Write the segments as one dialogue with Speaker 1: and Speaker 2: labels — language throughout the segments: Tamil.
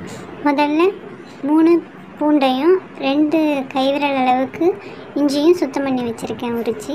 Speaker 1: முதல்ல மூணு பூண்டையும் ரெண்டு கைவிரல் அளவுக்கு இஞ்சியும் சுத்தம் பண்ணி வச்சுருக்கேன் உரித்து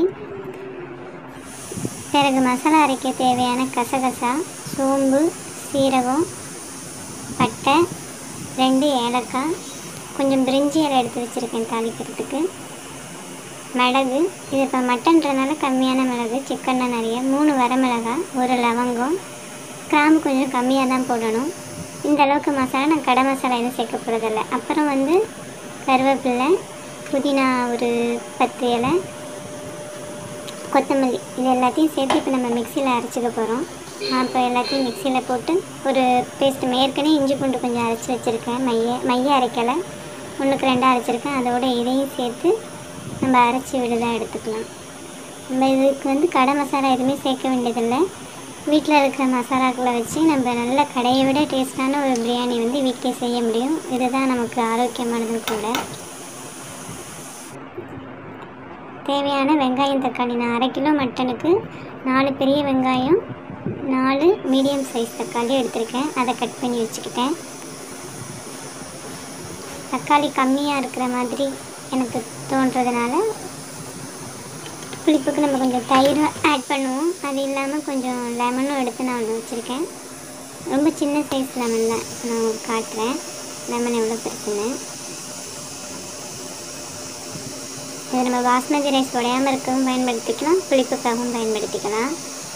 Speaker 1: பிறகு மசாலா அரைக்க தேவையான கசகசா சோம்பு சீரகம் பட்டை ரெண்டு ஏலக்காய் கொஞ்சம் பிரிஞ்சி இலை எடுத்து வச்சுருக்கேன் தாளிக்கிறதுக்கு மிளகு இது இப்போ மட்டன்றனால கம்மியான மிளகு சிக்கன்னா நிறைய மூணு வரமிளகாய் ஒரு லவங்கம் கிராம்பு கொஞ்சம் கம்மியாக தான் போடணும் இந்த அளவுக்கு மசாலா நான் கடை மசாலா எதுவும் சேர்க்க போகிறதில்ல அப்புறம் வந்து கருவேப்பிலை புதினா ஒரு பத்து இலை கொத்தமல்லி இது எல்லாத்தையும் சேர்த்து இப்போ நம்ம மிக்சியில் அரைச்சிக்க போகிறோம் அப்போ எல்லாத்தையும் மிக்சியில் போட்டு ஒரு பேஸ்ட் ஏற்கனவே இஞ்சி பூண்டு கொஞ்சம் அரைச்சி வச்சுருக்கேன் மைய மைய அரைக்கலை ஒன்றுக்கு ரெண்டாக அரைச்சிருக்கேன் அதோட இதையும் சேர்த்து நம்ம அரைச்சி விடுதா எடுத்துக்கலாம் நம்ம இதுக்கு வந்து கடை மசாலா எதுவுமே சேர்க்க வேண்டியதில்லை வீட்டில் இருக்கிற மசாலாக்களை வச்சு நம்ம நல்ல கடையை விட டேஸ்ட்டான ஒரு பிரியாணி வந்து வீட்டிலே செய்ய முடியும் இதுதான் நமக்கு ஆரோக்கியமானதும் கூட தேவையான வெங்காயம் தக்காளி நான் அரை கிலோ மட்டனுக்கு நாலு பெரிய வெங்காயம் நாலு மீடியம் சைஸ் தக்காளி எடுத்திருக்கேன் அதை கட் பண்ணி வச்சுக்கிட்டேன் தக்காளி கம்மியாக இருக்கிற மாதிரி எனக்கு தோன்றதுனால புளிப்புக்கு நம்ம கொஞ்சம் தயிர் ஆட் பண்ணுவோம் அது இல்லாமல் கொஞ்சம் லெமனும் எடுத்து நான் ஒன்று வச்சுருக்கேன் ரொம்ப சின்ன சைஸ் லெமன் தான் நான் உங்களுக்கு காட்டுறேன் லெமன் எவ்வளோ பெருசுன்னு இது நம்ம பாஸ்மதி ரைஸ் உடையாமல் இருக்கவும் பயன்படுத்திக்கலாம் புளிப்புக்காகவும் பயன்படுத்திக்கலாம்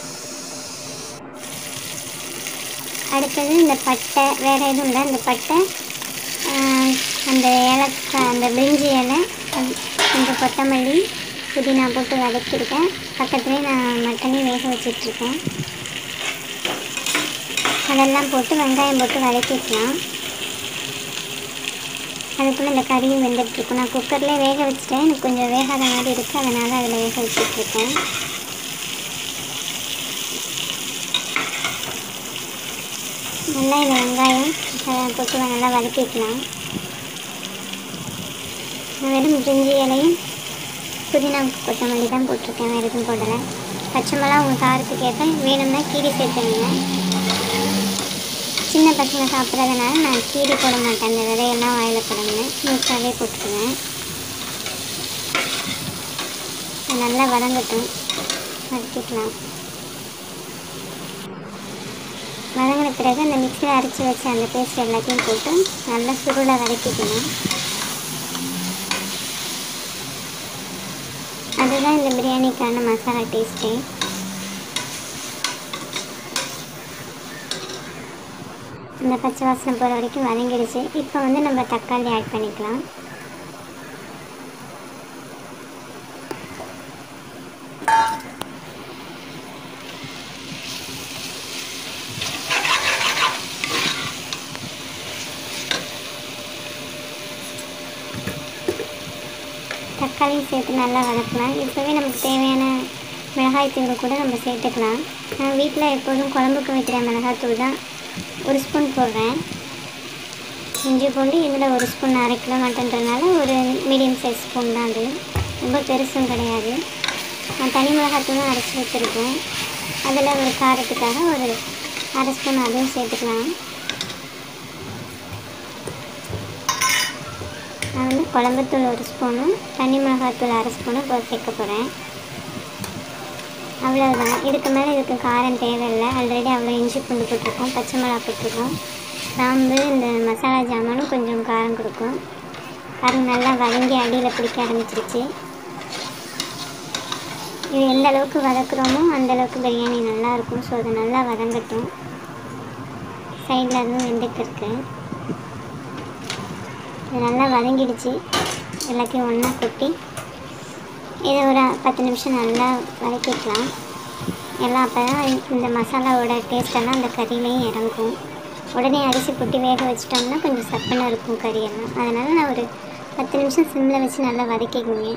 Speaker 1: அடுத்தது இந்த பட்டை வேறு எதுவும் இல்லை இந்த பட்டை ஆஹ், அந்த ஏலக்காய் அந்த பிரிஞ்சி இலை கொஞ்ச- கொஞ்சம் கொத்தமல்லி புதினா போட்டு வதக்கியிருக்கேன் பக்கத்துலேயே நான் மட்டனையும் வேக வச்சிட்ருக்கேன் அதெல்லாம் போட்டு வெங்காயம் போட்டு வதக்கிக்கலாம் அதுக்குள்ளே இந்த கறியும் வெந்துட்டுருக்கும் நான் குக்கர்லேயே வேக வச்சுட்டேன் எனக்கு கொஞ்சம் வேகாத மாதிரி இருக்குது அதனால் அதில் வேக வச்சுட்ருக்கேன் நல்லா இந்த வெங்காயம் அதெல்லாம் போட்டு நல்லா வதக்கிக்கலாம் நான் வெறும் பிரிஞ்சி இலையும் புதினா கொத்தமல்லி தான் போட்டிருக்கேன் வேறு எதுவும் போடலை பச்சை மிளகா உங்கள் காரத்துக்கு ஏற்ப வேணும்னா கீரி சேர்த்துருங்க சின்ன பசங்க சாப்பிட்றதுனால நான் கீரி போட மாட்டேன் அந்த விதையெல்லாம் வாயில் போடணும்னு முழுசாகவே போட்டுக்குவேன் இது நல்லா வதங்கட்டும் வதக்கிக்கலாம் வதங்கின பிறகு அந்த மிக்சியில் அரைச்சி வச்ச அந்த பேஸ்ட் எல்லாத்தையும் போட்டு நல்லா சுருளை வதக்கிக்கணும் அதுதான் இந்த பிரியாணிக்கான மசாலா டேஸ்ட்டே இந்த பச்சை வாசனை போகிற வரைக்கும் வதங்கிடுச்சு இப்போ வந்து நம்ம தக்காளி ஆட் பண்ணிக்கலாம் தக்காளியும் சேர்த்து நல்லா வதக்கலாம் இப்போவே நமக்கு தேவையான மிளகாய் தூள் கூட நம்ம சேர்த்துக்கலாம் நான் வீட்டில் எப்போதும் குழம்புக்கு வைக்கிற மிளகாய் தூள் தான் ஒரு ஸ்பூன் போடுறேன் இஞ்சி பூண்டு இதில் ஒரு ஸ்பூன் அரை கிலோ மட்டன்றனால ஒரு மீடியம் சைஸ் ஸ்பூன் தான் அது ரொம்ப பெருசும் கிடையாது நான் தனி மிளகாத்தூளும் அரைச்சி வச்சுருக்கேன் அதில் ஒரு காரத்துக்காக ஒரு அரை ஸ்பூன் அதுவும் சேர்த்துக்கலாம் நான் வந்து குழம்புத்தூள் ஒரு ஸ்பூனும் தனி மிளகாத்தூள் அரை ஸ்பூனும் இப்போ சேர்க்க போகிறேன் அவ்வளோதான் இதுக்கு மேலே இதுக்கு காரம் தேவையில்லை ஆல்ரெடி அவ்வளோ இஞ்சி பூண்டு போட்டிருக்கோம் பச்சை மிளகா போட்டிருக்கோம் கிராம்பு இந்த மசாலா ஜாமானும் கொஞ்சம் காரம் கொடுக்கும் காரம் நல்லா வதங்கி அடியில் பிடிக்க ஆரம்பிச்சிருச்சு இது எந்த அளவுக்கு வதக்குறோமோ அந்த அளவுக்கு பிரியாணி நல்லா இருக்கும் ஸோ அது நல்லா வதங்கட்டும் சைடில் அதுவும் வெந்துட்டு இருக்கு இது நல்லா வதங்கிடுச்சு எல்லாத்தையும் ஒன்றா கொட்டி இதை ஒரு பத்து நிமிஷம் நல்லா வதக்கிக்கலாம் எல்லாம் அப்போ தான் இந்த மசாலாவோட டேஸ்டெல்லாம் அந்த கறியிலையும் இறங்கும் உடனே அரிசி போட்டு வேக வச்சிட்டோம்னா கொஞ்சம் சப்புன்னு இருக்கும் கறியெல்லாம் அதனால் நான் ஒரு பத்து நிமிஷம் சிம்மில் வச்சு நல்லா வதக்கிக்குங்க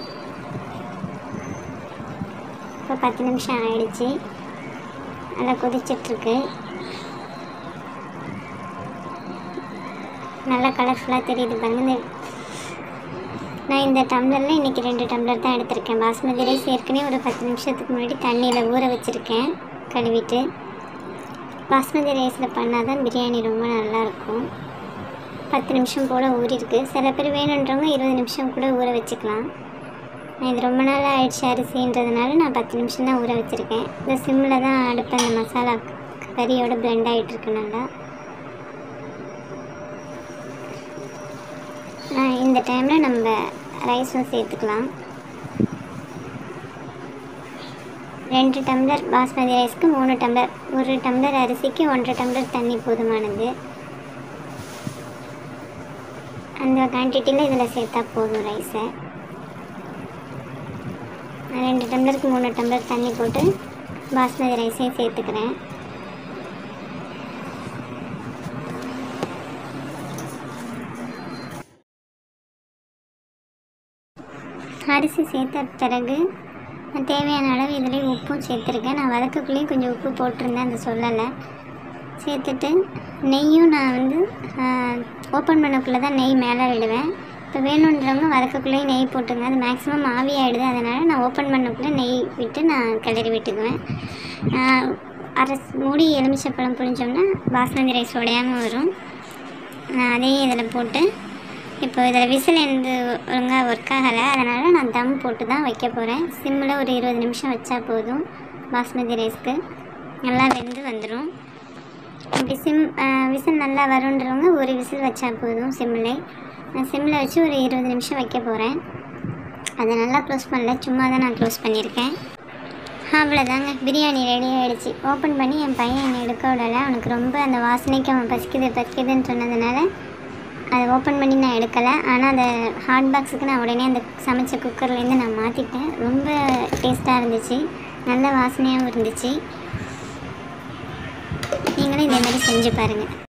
Speaker 1: இப்போ பத்து நிமிஷம் ஆயிடுச்சு நல்லா கொதிச்சிட்ருக்கு நல்லா கலர்ஃபுல்லாக தெரியுது பாருங்க இந்த நான் இந்த டம்ளரில் இன்றைக்கி ரெண்டு டம்ளர் தான் எடுத்திருக்கேன் பாஸ்மதி ரைஸ் ஏற்கனவே ஒரு பத்து நிமிஷத்துக்கு முன்னாடி தண்ணியில் ஊற வச்சுருக்கேன் கழுவிட்டு பாஸ்மதி ரைஸில் பண்ணால் தான் பிரியாணி ரொம்ப நல்லாயிருக்கும் பத்து நிமிஷம் போல் ஊறிருக்கு சில பேர் வேணுன்றவங்க இருபது நிமிஷம் கூட ஊற வச்சுக்கலாம் நான் இது ரொம்ப நாள் ஆயிடுச்சு அரிசின்றதுனால நான் பத்து நிமிஷம் தான் ஊற வச்சுருக்கேன் இந்த சிம்மில் தான் அடுப்பு அந்த மசாலா கறியோட பிளெண்ட் ஆகிட்டுருக்கு நல்லா ஆஹ் இந்த டைமில் நம்ம ரைஸும் சேர்த்துக்கலாம் ரெண்டு டம்ளர் பாஸ்மதி ரைஸ்க்கு மூணு டம்ளர் ஒரு டம்ளர் அரிசிக்கு ஒன்றரை டம்ளர் தண்ணி போதுமானது அந்த குவான்டிட்டியில் இதில் சேர்த்தா போதும் ரைஸை நான் ரெண்டு டம்ளருக்கு மூணு டம்ளர் தண்ணி போட்டு பாஸ்மதி ரைஸையும் சேர்த்துக்கிறேன் அரிசி சேர்த்த பிறகு நான் தேவையான அளவு இதுலேயும் உப்பும் சேர்த்துருக்கேன் நான் வதக்கக்குள்ளேயும் கொஞ்சம் உப்பு போட்டிருந்தேன் அந்த சொல்லலை சேர்த்துட்டு நெய்யும் நான் வந்து ஓப்பன் பண்ணக்குள்ளே தான் நெய் மேலே விடுவேன் இப்போ வேணுன்றவங்க வதக்கக்குள்ளேயும் நெய் போட்டுங்க அது மேக்ஸிமம் ஆவி ஆகிடுது அதனால் நான் ஓப்பன் பண்ணக்குள்ளே நெய் விட்டு நான் கிளறி விட்டுக்குவேன் ஆஹ் அரை மூடி எலுமிச்சப்பழம் புழிஞ்சோம்னா பாஸ்மதி ரைஸ் உடையாமல் வரும் நான் அதையும் இதில் போட்டு இப்போ இதில் விசில் எனக்கு ஒழுங்காக ஒர்க் ஆகலை அதனால் நான் தம் போட்டு தான் வைக்க போகிறேன் சிம்மில் ஒரு இருபது நிமிஷம் வச்சா போதும் பாஸ்மதி ரைஸ்க்கு நல்லா வெந்து வந்துடும் அப்படி சிம் விசில் நல்லா வருன்றவங்க ஒரு விசில் வச்சா போதும் சிம்மில் நான் சிம்மில் வச்சு ஒரு இருபது நிமிஷம் வைக்க போகிறேன் அதை நல்லா க்ளோஸ் பண்ணல சும்மா தான் நான் க்ளோஸ் பண்ணியிருக்கேன் அவ்வளோதாங்க பிரியாணி ரெடி ஆகிடுச்சு ஓப்பன் பண்ணி என் பையன் என்னை எடுக்க விடலை அவனுக்கு ரொம்ப அந்த வாசனைக்கு அவன் பசிக்குது பசிக்குதுன்னு சொன்னதுனால அதை ஓப்பன் பண்ணி நான் எடுக்கலை ஆனால் அந்த ஹாட் பாக்ஸுக்கு நான் உடனே அந்த சமைச்ச குக்கர்லேருந்து நான் மாற்றிட்டேன் ரொம்ப டேஸ்ட்டாக இருந்துச்சு நல்ல வாசனையாகவும் இருந்துச்சு நீங்களும் இதே மாதிரி செஞ்சு பாருங்கள்